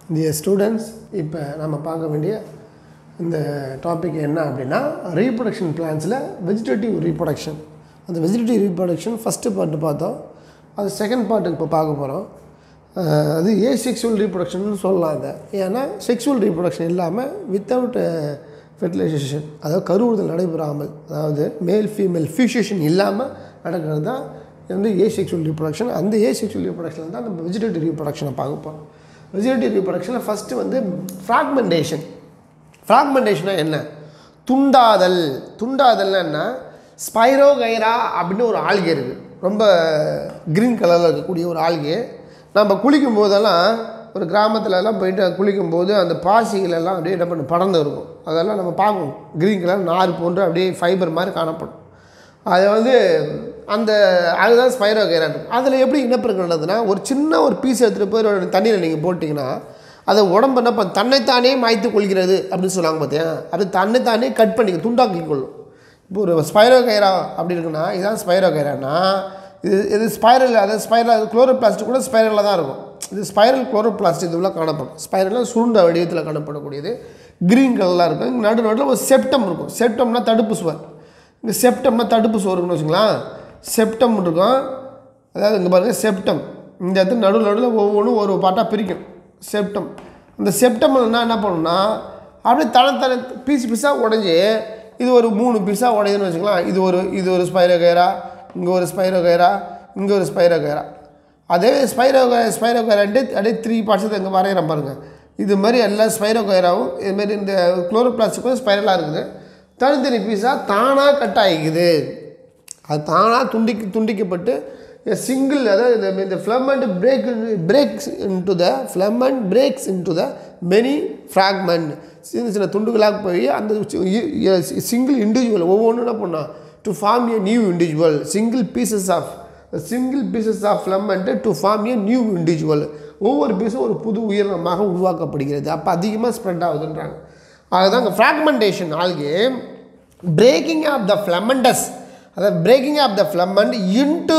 dear students இப்போ நம்ம பார்க்க வேண்டிய இந்த டாபிக் என்ன அப்படின்னா ரீப்ரொடக்ஷன் பிளான்ஸில் வெஜிடேட்டிவ் ரீப்ரொடக்ஷன் அந்த வெஜிடேட்டிவ் ரீப்ரொடக்ஷன் ஃபஸ்ட்டு பார்ட்டு பார்த்தோம் அது செகண்ட் பார்ட்டுக்கு இப்போ பார்க்க போகிறோம் அது ஏ செக்ஷுவல் ரீப்ரொடக்ஷன் சொல்லலாம் அதை ஏன்னா செக்ஷுவல் ரீப்ரொடக்ஷன் இல்லாமல் வித்தவுட் ஃபெர்டிலைசேஷன் அதாவது கருவுறுதல் நடைபெறாமல் அதாவது மேல் ஃபீமேல் ஃபியூஷேஷன் இல்லாமல் நடக்கிறது தான் வந்து ஏ செக்ஷுவல் ரீப்ரொடக்ஷன் அந்த ஏ செக்ஷுவல் ரீப்ரொடக்ஷனில் தான் நம்ம வெஜிடேட்டிவ் ரீப்ரொடக்ஷனை பார்க்க போகிறோம் வெஜிடேட்டிவ் ரீப்ரொடக்ஷனில் ஃபஸ்ட்டு வந்து ஃப்ராக்மெண்டேஷன் ஃப்ராக்மெண்டேஷனாக என்ன துண்டாதல் துண்டாதல்னா என்ன ஸ்பைரோகைரா அப்படின்னு ஒரு ஆல்கே இருக்குது ரொம்ப க்ரீன் கலரில் இருக்கக்கூடிய ஒரு ஆல்கே நம்ம குளிக்கும் போதெல்லாம் ஒரு கிராமத்துலலாம் போயிட்டு குளிக்கும்போது அந்த பாசிகள் எல்லாம் அப்படியே என்ன பண்ணும் படர்ந்து இருக்கும் அதெல்லாம் நம்ம பார்க்கணும் க்ரீன் கலர் நார் போன்று அப்படியே ஃபைபர் மாதிரி காணப்படும் அது வந்து அந்த அதுதான் ஸ்பைரோகைரா அதில் எப்படி இனப்பெருக்கம் நடந்ததுன்னா ஒரு சின்ன ஒரு பீஸ் எடுத்துகிட்டு போய் ஒரு தண்ணியில் நீங்கள் போட்டிங்கன்னா அது உடம்பு என்ன பண்ண தன்னைத்தானே மாய்த்து கொள்கிறது அப்படின்னு சொல்லுவாங்க பார்த்தியா அது தன்னைத்தானே கட் பண்ணி துண்டாக்கி கொள்ளும் இப்போ ஒரு ஸ்பைரோகைரா அப்படி இருக்குன்னா இதுதான் ஸ்பைரோகைரானா இது இது ஸ்பைரல் அதாவது ஸ்பைரல் அது குளோரோபிளாஸ்டிக் கூட ஸ்பைரலில் தான் இருக்கும் இது ஸ்பைரல் குளோரோபிளாஸ்டிக் இதுல காணப்படும் ஸ்பைரலில் சுருண்ட வடிவத்தில் காணப்படக்கூடியது க்ரீன் கலரில் இருக்கும் இங்கே நடு நடுவில் ஒரு செப்டம் இருக்கும் செப்டம்னா தடுப்பு சுவர் இந்த செப்டம்னா தடுப்பு சுவர் இருக்குன்னு வச்சுங்களேன் செப்டம் இருக்கும் அதாவது இங்கே பாருங்கள் செப்டம் இந்த இடத்துல நடுவில் நடுவில் ஒவ்வொன்றும் ஒரு பாட்டாக பிரிக்கும் செப்டம் இந்த செப்டம் என்ன என்ன பண்ணுன்னா அப்படியே தனத்தன பீஸ் பீஸாக உடஞ்சி இது ஒரு மூணு பீஸாக உடையுதுன்னு வச்சுக்கலாம் இது ஒரு இது ஒரு ஸ்பைரோகைரா இங்கே ஒரு ஸ்பைரோகைரா இங்கே ஒரு ஸ்பைரோகைரா அதே ஸ்பைரோகை ஸ்பைரோகைரான்ட்டு அப்படியே த்ரீ பார்ட்ஸ் இங்கே வரைகிறேன் பாருங்கள் இது மாதிரி எல்லா ஸ்பைரோகைராவும் இதுமாரி இந்த குளோரோபிளாஸ்டிக்கும் ஸ்பைரலாக இருக்குது தனித்தனி பீஸாக தானாக கட் ஆகிக்குது அது தானாக துண்டிக்க துண்டிக்கப்பட்டு சிங்கிள் அதாவது இந்த இந்த filament break breaks into the filament breaks into the many fragment சின்ன சின்ன துண்டுகளாக போய் அந்த சிங்கிள் இண்டிவிஜுவல் ஒவ்வொன்றும் என்ன பண்ணால் to form a new individual single pieces of single pieces of filament to form a new individual ஒவ்வொரு பீஸும் ஒரு புது உயிரினமாக உருவாக்கப்படுகிறது அப்போ அதிகமாக ஸ்ப்ரெட் ஆகுதுன்றாங்க அதுதான் இங்கே fragmentation algae breaking of the filaments அதாவது breaking of the filament into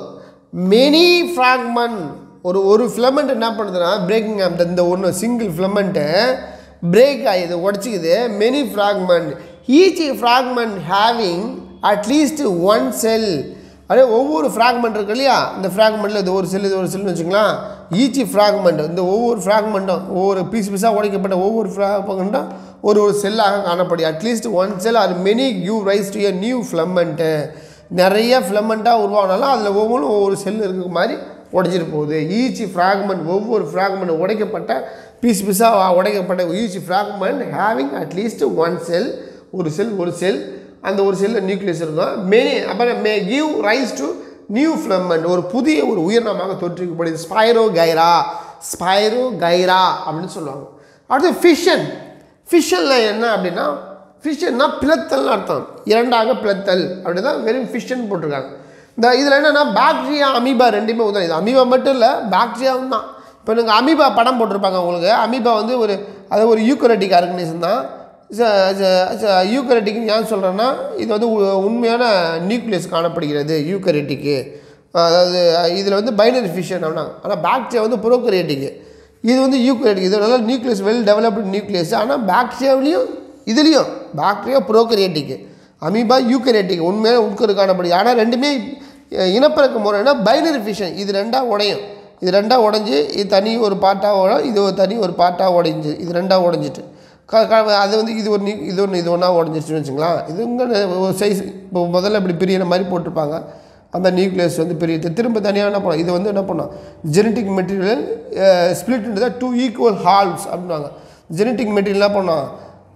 many fragment ஒரு ஒரு ஃப்ளமெண்ட் என்ன பண்ணுதுன்னா பிரேக்கிங் ஆஃப் இந்த ஒன்று சிங்கிள் ஃப்ளமெண்ட்டு பிரேக் ஆகிது உடச்சிக்குது many fragment each fragment having at least one cell அப்படியே ஒவ்வொரு ஃப்ராக்மெண்ட் இருக்கு இல்லையா இந்த ஃப்ராக்மெண்ட்டில் இது ஒரு செல் இது ஒரு செல்னு வச்சுங்களேன் ஈச் ஃப்ராக்மெண்ட் இந்த ஒவ்வொரு ஃப்ராக்மெண்ட்டும் ஒவ்வொரு பீஸ் பீஸாக உடைக்கப்பட்ட ஒவ்வொரு ஃப்ராக்மெண்ட்டும் ஒரு ஒரு செல்லாக காணப்படும் at least one cell or many give rise to a new filament நிறைய ஃப்ளமெண்ட்டாக உருவானாலும் அதில் ஒவ்வொன்றும் ஒவ்வொரு செல் இருக்கிற மாதிரி உடைச்சிட்டு போகுது ஈச் ஃப்ராக்மெண்ட் ஒவ்வொரு ஃப்ராக்மெண்ட் உடைக்கப்பட்ட பீஸ் பீஸாக உடைக்கப்பட்ட each fragment having at least one cell ஒரு செல் ஒரு செல் அந்த ஒரு செல்லில் நியூக்ளியஸ் இருக்கும் மெனி அப்புறம் may give rise to new filament ஒரு புதிய ஒரு உயிரினமாக தோற்றுவிக்கப்படுது ஸ்பைரோ கைரா ஸ்பைரோ கைரா அப்படின்னு சொல்லுவாங்க அடுத்து ஃபிஷன் ஃபிஷனில் என்ன அப்படின்னா ஃபிஷன்னா பிளத்தல்னு அர்த்தம் இரண்டாக பிளத்தல் அப்படி தான் வெறும் ஃபிஷன் போட்டிருக்காங்க இந்த இதில் என்னென்னா பாக்டீரியா அமீபா ரெண்டுமே உதவும் இது அமீபா மட்டும் இல்லை பாக்டீரியாவும் தான் இப்போ நீங்கள் அமீபா படம் போட்டிருப்பாங்க உங்களுக்கு அமீபா வந்து ஒரு அது ஒரு யூக்கரட்டிக் ஆர்கனைசம் தான் யூக்கரட்டிக்னு ஏன் சொல்கிறேன்னா இது வந்து உண்மையான நியூக்ளியஸ் காணப்படுகிறது யூக்கரட்டிக்கு அதாவது இதில் வந்து பைனரி ஃபிஷன் அப்படின்னா ஆனால் பாக்டீரியா வந்து புரோக்கரியேட்டிக்கு இது வந்து யூக்கரேட்டிக் இது நல்லா நியூக்ளியஸ் வெல் டெவலப்டு நியூக்ளியஸ் ஆனால் பாக்டீரியாவிலையும் இதுலேயும் பாக்டீரியா புரோக்கரியேட்டிக்கு அமீபா யூக்கரேட்டிக் உண்மையாக உட்கரு காணப்படுது ஆனால் ரெண்டுமே இனப்பெருக்க முறைனா பைனரி ஃபிஷன் இது ரெண்டாக உடையும் இது ரெண்டாக உடஞ்சி இது தனி ஒரு பாட்டாக உடம் இது ஒரு தனி ஒரு பாட்டாக உடைஞ்சு இது ரெண்டாக உடஞ்சிட்டு க அது வந்து இது ஒரு இது ஒன்று இது ஒன்றா உடஞ்சிருச்சுன்னு வச்சுங்களேன் இது இங்கே ஒரு சைஸ் இப்போ முதல்ல இப்படி பிரியிற மாதிரி போட்டிருப்பாங்க அந்த நியூக்ளியஸ் வந்து பெரிய திரும்ப தனியாக என்ன பண்ணோம் இது வந்து என்ன பண்ணோம் genetic material split into the two equal halves அப்படின்வாங்க ஜெனட்டிக் மெட்டீரியல் என்ன பண்ணோம்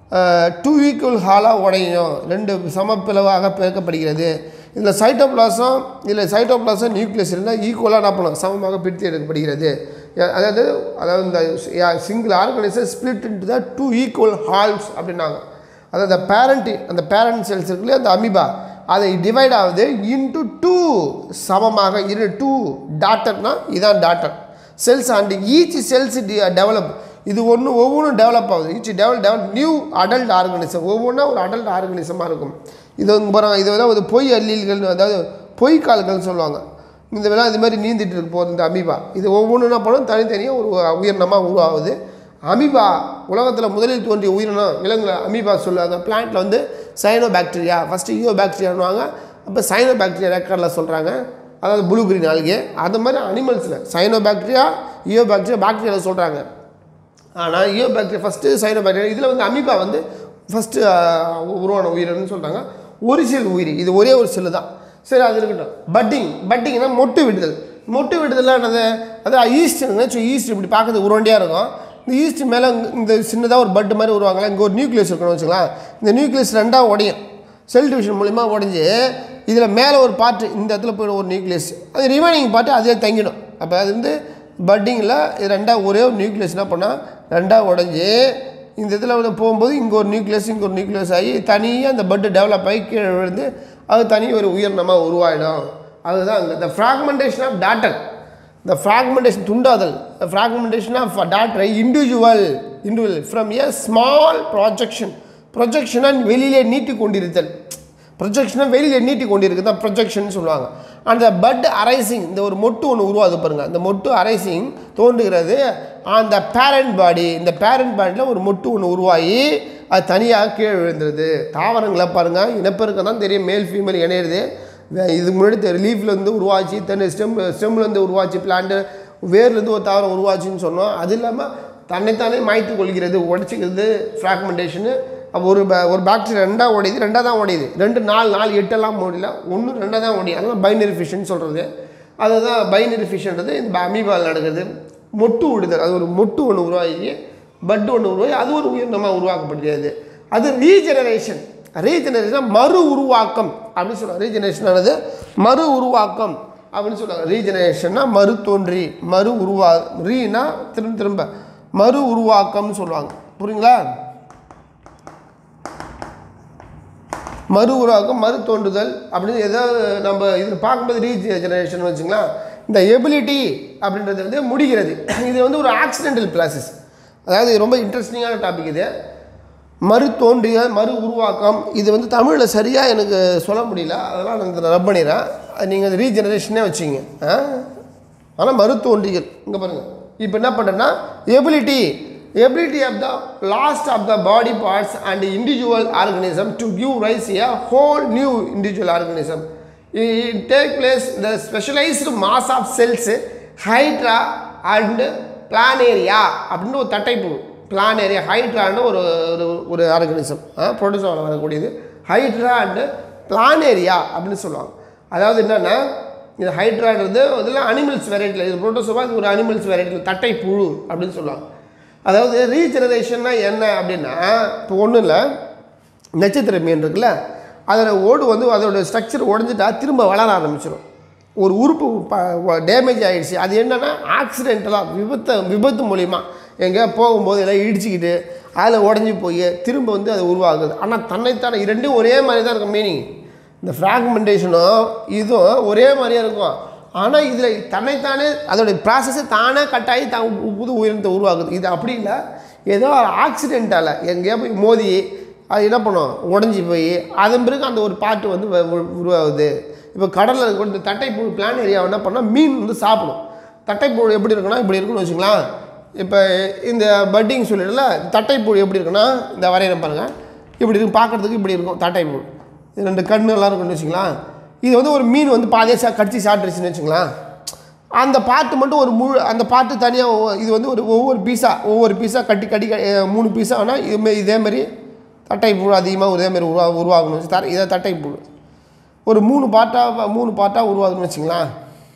டூ ஈக்குவல் ஹாலாக உடையும் ரெண்டு சமப்பிளவாக பிறக்கப்படுகிறது இதில் சைட்டோபிளாசம் இதில் சைட்டோபிளாசம் நியூக்ளியஸ் இருந்தால் ஈக்குவலாக என்ன பண்ணோம் சமமாக பிரித்து எடுக்கப்படுகிறது அதாவது அதாவது இந்த single organiser split into the two equal halves அப்படின்னாங்க அதாவது அந்த பேரண்ட் அந்த பேரண்ட் செல்ஸ் இருக்குல்லையா அந்த அமிபா அதை டிவைட் ஆகுது இன்டு டூ சமமாக இரு டூ டாட்டர்னா இதான் daughter cells and each cells develop இது ஒன்று ஒவ்வொன்றும் டெவலப் ஆகுது each develop develop new adult organism ஒவ்வொன்றா ஒரு அடல்ட் ஆர்கனிசமாக இருக்கும் இது வந்து பாருங்க இது வந்து ஒரு பொய் அல்லீல்கள் அதாவது பொய் கால்கள்னு சொல்லுவாங்க இந்த விழா இது மாதிரி நீந்திட்டு இருக்கு போகுது இந்த அமீபா இது ஒவ்வொன்றும் என்ன பண்ணும் தனித்தனியாக ஒரு உயிரினமாக உருவாகுது அமீபா உலகத்தில் முதலில் தோன்றிய உயிரினம் விலங்குல அமீபா சொல்லுவாங்க பிளான்ட்டில் வந்து சைனோ பாக்டீரியா ஃபஸ்ட்டு ஈயோ பாக்டீரியானுவாங்க அப்போ சைனோ பாக்டீரியா ரெக்கார்டில் சொல்கிறாங்க அதாவது ப்ளூ கிரீன் ஆல்கே அந்த மாதிரி அனிமல்ஸில் சைனோ பாக்டீரியா ஈயோ பாக்டீரியா பாக்டீரியாவில் சொல்கிறாங்க ஆனால் eubacteria first cyanobacteria இதில் வந்து அமீபா வந்து ஃபஸ்ட்டு உருவான உயிரினம்னு சொல்கிறாங்க ஒரு செல் உயிரி இது ஒரே ஒரு செல்லு தான் சரி அது இருக்கட்டும் பட்டிங் பட்டிங்னா மொட்டு விடுதல் மொட்டு விடுதல் என்னது அது ஈஸ்ட்னு ஈஸ்ட் இப்படி பார்க்கறது உருண்டையாக இருக்கும் இந்த ஈஸ்ட் மேலே இந்த சின்னதாக ஒரு பட்டு மாதிரி உருவாங்களா இங்கே ஒரு நியூக்ளியஸ் இருக்கணும்னு வச்சுக்கலாம் இந்த நியூக்ளியஸ் ரெண்டாக உடையும் செல் டிவிஷன் மூலிமா உடஞ்சி இதில் மேலே ஒரு பார்ட்டு இந்த இடத்துல போயிடும் ஒரு நியூக்ளியஸ் அது ரிமைனிங் பார்ட்டு அதிலே தங்கிடும் அப்போ அது வந்து பட்டிங்கில் இது ரெண்டாக ஒரே ஒரு நியூக்ளியஸ் என்ன பண்ணால் ரெண்டாக உடஞ்சி இந்த இதில் வந்து போகும்போது இங்கே ஒரு நியூக்ளியஸ் இங்கே ஒரு நியூக்ளியஸ் ஆகி தனியாக அந்த பட்டு டெவலப் ஆகி கீழே விழுந்து அது தனி ஒரு உயிரினமாக உருவாயிடும் அதுதான் அங்கே இந்த fragmentation of daughter the fragmentation துண்டாதல் the fragmentation of a data individual individual from a small projection projection வெளியிலே நீட்டி கொண்டிருத்தல் ப்ரொஜெக்ஷனை வெளியில் நீட்டி கொண்டிருக்கு தான் ப்ரொஜெக்ஷன் சொல்லுவாங்க அந்த பட் அரைசிங் இந்த ஒரு மொட்டு ஒன்று உருவாது பாருங்க அந்த மொட்டு அரைசிங் தோன்றுகிறது அந்த பேரண்ட் பாடி இந்த பேரண்ட் பாடியில் ஒரு மொட்டு ஒன்று உருவாகி அது தனியாக கீழே விழுந்துருது தாவரங்களை பாருங்கள் இனப்பெருக்கம் தான் தெரியும் மேல் ஃபீமேல் இணையிறது வே- இதுக்கு முன்னாடி தெரி லீஃப்லேருந்து உருவாச்சு தென்னை ஸ்டெம் ஸ்டெம்லேருந்து உருவாச்சு பிளான்ட்டு வேர்லேருந்து ஒரு தாவரம் உருவாச்சுன்னு சொன்னோம் அது இல்லாமல் தன்னைத்தானே மாய்த்து கொள்கிறது உடச்சிக்கிறது ஃப்ராக்மெண்டேஷனு அப்போ ஒரு ப- ஒரு பாக்டீரியா ரெண்டாக உடையுது ரெண்டாக தான் உடையுது ரெண்டு நாலு நாலு எட்டெல்லாம் முடியல ஒன்று ரெண்டாக தான் உடையும் அதெல்லாம் பைனரி ஃபிஷ்ன்னு சொல்கிறது அதுதான் பைனரி ஃபிஷ்ன்றது இந்த அமீபால் நடக்குது மொட்டு விடுதல் அது ஒரு மொட்டு ஒன்று உருவாகி பட்டு ஒன்று உருவாகி அது ஒரு உயிரினமாக உருவாக்கப்படுகிறது அது ரீஜெனரேஷன் ரீஜெனரேஷன் மறு உருவாக்கம் அப்படின்னு சொல்லுவாங்க ரீஜெனரேஷன் ஆனது மறு உருவாக்கம் அப்படின்னு சொல்லுவாங்க ரீஜெனரேஷன்னா மறு தோன்றி மறு உருவா ரீனா திரும்ப திரும்ப மறு உருவாக்கம்னு சொல்லுவாங்க புரியுங்களா மறு உருவாக்கம் மறு தோன்றுதல் அப்படின்னு ஏதாவது நம்ம இதில் பார்க்கும்போது ரீஜெனரேஷன் வச்சுங்களா இந்த எபிலிட்டி அப்படின்றது வந்து முடிகிறது இது வந்து ஒரு ஆக்சிடென்டல் ப்ராசஸ் அதாவது இது ரொம்ப இன்ட்ரெஸ்டிங்கான டாபிக் இது மறு தோன்றிய மறு உருவாக்கம் இது வந்து தமிழில் சரியாக எனக்கு சொல்ல முடியல அதெல்லாம் நான் இதை ரப் பண்ணிடுறேன் நீங்கள் அது ரீஜெனரேஷனே வச்சிங்க ஆனால் மறு தோன்றிகள் இங்கே பாருங்கள் இப்போ என்ன பண்ணுறேன்னா ability ability of the last of the body parts and individual organism to give rise a whole new individual organism it take place the specialised mass of cells hydra and planaria அப்படின்னு ஒரு தட்டைப்புழு planaria ஹைட்ரான்னு ஒரு ஒரு ஒரு organism producer வரக்கூடியது hydra and planaria அப்படின்னு சொல்லுவாங்க அதாவது என்னென்னா இது ஹைட்ரான்றது இதில் அனிமல்ஸ் வெரைட்டியில் இது ப்ரோட்டோசோவா இது ஒரு அனிமல்ஸ் வெரைட்டியில் தட்டை புழு அப்படின்னு சொல்லுவாங்க அதாவது ரீஜெனரேஷன்னா என்ன அப்படின்னா இப்போ ஒன்றும் இல்லை நட்சத்திர மீன் இருக்குல்ல அதில் ஓடு வந்து அதோட ஸ்ட்ரக்சர் உடஞ்சிட்டா திரும்ப வளர ஆரம்பிச்சிடும் ஒரு உறுப்பு டேமேஜ் ஆகிடுச்சு அது என்னென்னா ஆக்சிடென்டலாக விபத்து விபத்து மூலிமா எங்கேயா போகும்போது எல்லாம் இடிச்சுக்கிட்டு அதில் உடஞ்சி போய் திரும்ப வந்து அது உருவாகுது ஆனால் தன்னைத்தானே இது ரெண்டும் ஒரே மாதிரி தான் இருக்கும் மீனிங் இந்த ஃப்ராக்மெண்டேஷனும் இதுவும் ஒரே மாதிரியே இருக்கும் ஆனால் இதில் தன்னைத்தானே அதோடைய ப்ராசஸை தானே கட்டாயி தான் புது உயிரினத்தை உருவாக்குது இது அப்படி இல்லை ஏதோ ஆக்சிடென்ட்டால் எங்கேயா போய் மோதி அது என்ன பண்ணும் உடஞ்சி போய் அதன் பிறகு அந்த ஒரு பாட்டு வந்து வ- உ- உருவாகுது இப்போ கடலில் கொண்டு தட்டைப்புழு பிளான் ஏரியா என்ன பண்ணால் மீன் வந்து சாப்பிடும் தட்டைப்புழு எப்படி இருக்குன்னா இப்படி இருக்குன்னு வச்சுக்கலாம் இப்போ இந்த பட்டிங் சொல்லிடல தட்டைப்புழு எப்படி இருக்குன்னா இந்த வரையிற பாருங்க இப்படி இருக்கும் பார்க்குறதுக்கு இப்படி இருக்கும் தட்டைப்புழு இது ரெண்டு கண்ணு எல்லாம் இருக்குன்னு வச்சுக்கலாம் இது வந்து ஒரு மீன் வந்து பாதியாக சா கடிச்சு சாப்பிட்டுருச்சுன்னு வச்சுக்கலாம் அந்த பாட்டு மட்டும் ஒரு முழு அந்த பாட்டு தனியாக இது வந்து ஒரு ஒவ்வொரு பீஸாக ஒவ்வொரு பீஸாக கட்டி கட்டி க- அஹ் மூணு பீஸா ஆனால் இதுமாரி இதேமாரி தட்டைப்புழு அதிகமாக இதேமாரி உருவா உருவாகணும் வச்சு தர இதை தட்டைப்புழு ஒரு மூணு பாட்டாக மூணு பாட்டாக உருவாகுதுன்னு வச்சுங்களேன்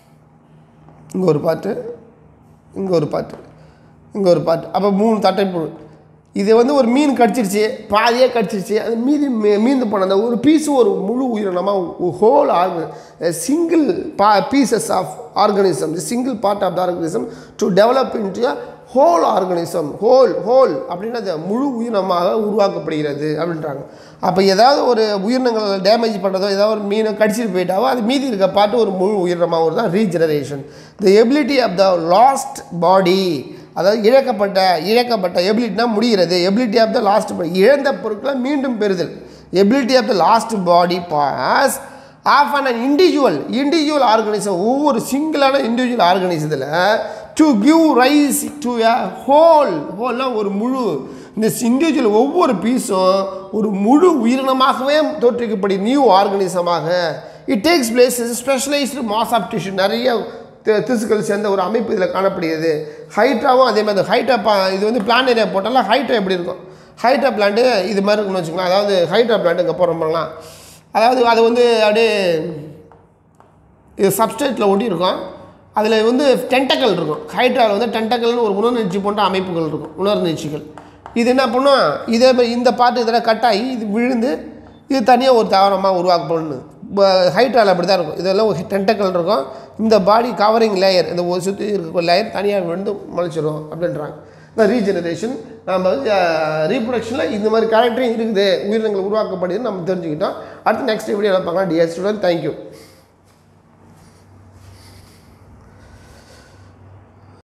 இங்கே ஒரு பாட்டு இங்கே ஒரு பாட்டு இங்கே ஒரு பாட்டு அப்போ மூணு தட்டைப்புழு இது வந்து ஒரு மீன் கடிச்சிருச்சு பாதியே கடிச்சிருச்சு அது மீதி மீ- மீந்து போன அந்த ஒரு பீஸு ஒரு முழு உயிரினமாக ஹோல் ஆர்க சிங்கிள் பா pieces of organism single part of the organism to develop into whole organism whole whole அப்படின்னா அது முழு உயிரினமாக உருவாக்கப்படுகிறது அப்படின்றாங்க அப்போ ஏதாவது ஒரு உயிரினங்களை டேமேஜ் பண்ணுறதோ ஏதாவது ஒரு மீனை கடிச்சிட்டு போயிட்டாவோ அது மீதி இருக்க பாட்டு ஒரு முழு உயிரினமாக வருது தான் regeneration the ability of the lost body அதாவது இழக்கப்பட்ட இழக்கப்பட்ட எபிலிட்டினா முடிகிறது ability of the lost body இழந்த பொருட்களை மீண்டும் பெறுதல் ability of the lost body parts of an individual individual organism ஒவ்வொரு சிங்கிளான இண்டிவிஜுவல் ஆர்கனிசத்தில் to give rise to a whole ஹோல்னா ஒரு முழு இந்த இண்டிவிஜுவல் ஒவ்வொரு பீஸும் ஒரு முழு உயிரினமாகவே தோற்றுவிக்கப்படி நியூ ஆர்கனிசமாக it takes place specialised mass of tissue நிறைய தி- திசுக்கள் சேர்ந்த ஒரு அமைப்பு இதில் காணப்படுகிறது ஹைட்ராவும் அதே மாதிரி ஹைட்ரா பா இது வந்து பிளான் ஏரியா போட்டாலும் ஹைட்ரா எப்படி இருக்கும் ஹைட்ரா பிளான்ட்டு இது மாதிரி இருக்குன்னு வச்சுக்கலாம் அதாவது ஹைட்ரா பிளான்ட் இங்கே போகிறோம்லாம் அதாவது அது வந்து அப்படியே இது சப்ஸ்டேட்டில் ஒட்டி இருக்கும் அதில் வந்து டென்டக்கல் இருக்கும் ஹைட்ராவில் வந்து டென்டக்கல்னு ஒரு உணர்நீட்சி போன்ற அமைப்புகள் இருக்கும் உணர்நீட்சிகள் இது என்ன பண்ணும் இதே மாதிரி இந்த பாட்டு இதில் கட் ஆகி இது விழுந்து இது தனியாக ஒரு தாவரமாக உருவாக்கப்படுது ஹைட்ரால் அப்படி தான் இருக்கும் இதெல்லாம் ஒரு டென்டக்கல் இருக்கும் இந்த பாடி கவரிங் லேயர் இந்த ஒரு சுற்றி இருக்க லேயர் தனியாக விழுந்து முளைச்சிரும் அப்படின்றாங்க இந்த ரீஜெனரேஷன் நம்ம வந்து ரீப்ரொடக்ஷனில் இந்த மாதிரி கேரக்டரும் இருக்குது உயிரினங்கள் உருவாக்கப்படுதுன்னு நம்ம தெரிஞ்சுக்கிட்டோம் அடுத்து நெக்ஸ்ட் வீடியோவில் பார்க்கலாம் டிஎஸ் ஸ்டூடெண்ட் தேங்க்யூ